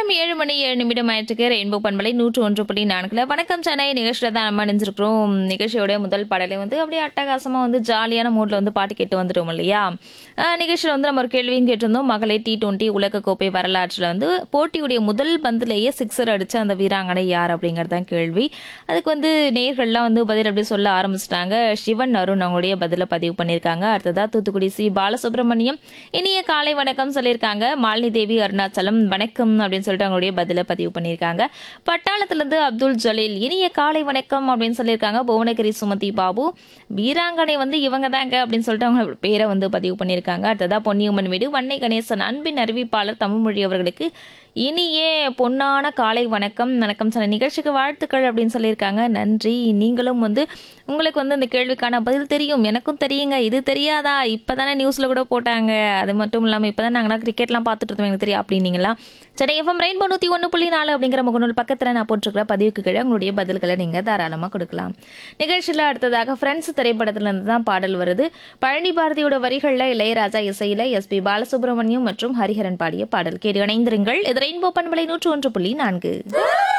நேரம் ஏழு மணி ஏழு நிமிடம் ஆயிட்டுக்கு ரெயின்போ பண்பலை நூற்று ஒன்று புள்ளி நான்குல வணக்கம் சென்னை நிகழ்ச்சியில் தான் நம்ம அணிஞ்சிருக்கிறோம் நிகழ்ச்சியோட முதல் பாடலை வந்து அப்படியே அட்டகாசமாக வந்து ஜாலியான மூடில் வந்து பாட்டு கேட்டு வந்துட்டோம் இல்லையா ஆஹ் நிகழ்ச்சியில் வந்து நம்ம ஒரு கேள்வியும் கேட்டிருந்தோம் மகளிர் டி டுவெண்ட்டி உலகக்கோப்பை வரலாற்றில் வந்து போட்டியுடைய முதல் பந்திலேயே சிக்ஸர் அடிச்ச அந்த வீராங்கனை யார் அப்படிங்கிறது தான் கேள்வி அதுக்கு வந்து நேர்கள்லாம் வந்து பதில் அப்படி சொல்ல ஆரம்பிச்சிட்டாங்க சிவன் அருண் அவங்களுடைய பதிலை பதிவு பண்ணியிருக்காங்க அடுத்ததா தூத்துக்குடி சி பாலசுப்ரமணியம் இனிய காலை வணக்கம் சொல்லியிருக்காங்க மாலினி தேவி அருணாச்சலம் வணக்கம் அப்படின்னு சொல்லிட்டு அவங்களுடைய பதிலை பதிவு பண்ணியிருக்காங்க பட்டாளத்திலிருந்து அப்துல் ஜலீல் இனிய காலை வணக்கம் அப்படின்னு சொல்லியிருக்காங்க புவனகிரி சுமதி பாபு வீராங்கனை வந்து இவங்க தாங்க அப்படின்னு சொல்லிட்டு அவங்க பேரை வந்து பதிவு பண்ணியிருக்காங்க அடுத்ததா பொன்னியம்மன் வீடு வன்னை கணேசன் அன்பின் அறிவிப்பாளர் தமிழ்மொழி அவர்களுக்கு இனிய பொன்னான காலை வணக்கம் வணக்கம் சொன்ன நிகழ்ச்சிக்கு வாழ்த்துக்கள் அப்படின்னு சொல்லியிருக்காங்க நன்றி நீங்களும் வந்து உங்களுக்கு வந்து இந்த கேள்விக்கான பதில் தெரியும் எனக்கும் தெரியுங்க இது தெரியாதா இப்போதானே நியூஸில் கூட போட்டாங்க அது மட்டும் இல்லாமல் இப்போ தான் நாங்களாம் கிரிக்கெட்லாம் பார்த்துட்டு இருந்தோம் எனக்கு தெரியும் அப்படின்னீங்களா சரி எஃப்எம் ரெயின்போ நூற்றி ஒன்று புள்ளி நாலு அப்படிங்கிற முகநூல் பக்கத்தில் நான் போட்டிருக்கிற பதிவுக்கு கீழே உங்களுடைய பதில்களை நீங்கள் தாராளமாக கொடுக்கலாம் நிகழ்ச்சியில் அடுத்ததாக ஃப்ரெண்ட்ஸ் திரைப்படத்திலிருந்து தான் பாடல் வருது பழனி பாரதியோட வரிகளில் இளையராஜா இசையில் எஸ்பி பாலசுப்ரமணியம் மற்றும் ஹரிஹரன் பாடிய பாடல் கேட்டு இணைந்திருங்கள் இது ரெயின்போ பண்பலை நூற்று ஒன்று புள்ளி நான்கு